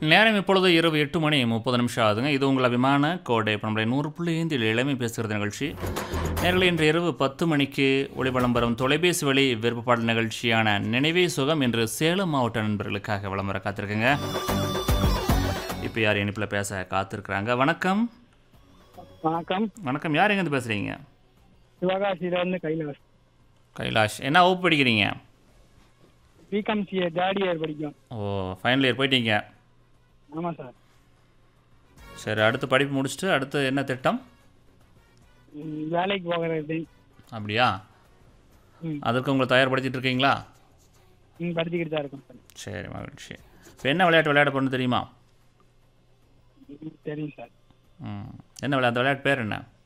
நேரம் இப்பொழுது இரவு எட்டு மணி முப்பது நிமிஷம் ஆகுதுங்க இது உங்கள் அபிமான கோடை இப்போ நம்மளுடைய நூறு புள்ளி ஐந்தில் இளமை பேசுகிறது நிகழ்ச்சி நேரில் இன்று இரவு பத்து மணிக்கு ஒளிபலம் வரும் தொலைபேசி வழி விருப்பப்பாடல் நிகழ்ச்சியான நினைவே சுகம் என்று சேலம் மாவட்ட நண்பர்களுக்காக விளம்பர காத்திருக்குங்க இப்போ யார் இனிப்பில் பேச காத்திருக்கிறாங்க வணக்கம் வணக்கம் வணக்கம் யார் எங்கேருந்து பேசுகிறீங்க சிவகாசியில இருந்து கைலாஷ் கைலாஷ் என்ன வகுப்பு படிக்கிறீங்க பிகாம் சிஏ தேர்ட் இயர் படிக்கும் ஓ ஃபைனல் இயர் போயிட்டீங்க ஆமா சார் சரி அடுத்து படிப்பு முடிச்சுட்டு அடுத்து என்ன திட்டம் ம், வேலைக்கு போகிறது அப்படியா ம். அதற்கு உங்களை தயார்படுத்திட்டு இருக்கீங்களா ம், படிச்சுக்கிட்டு தான் இருக்கோம் சார் சரி மகிழ்ச்சி இப்போ என்ன விளையாட்டு விளையாட போகணும் தெரியுமா ம், தெரியும் சார் ம் என்ன விளையாட்டு அந்த விளையாட்டு பேர் என்ன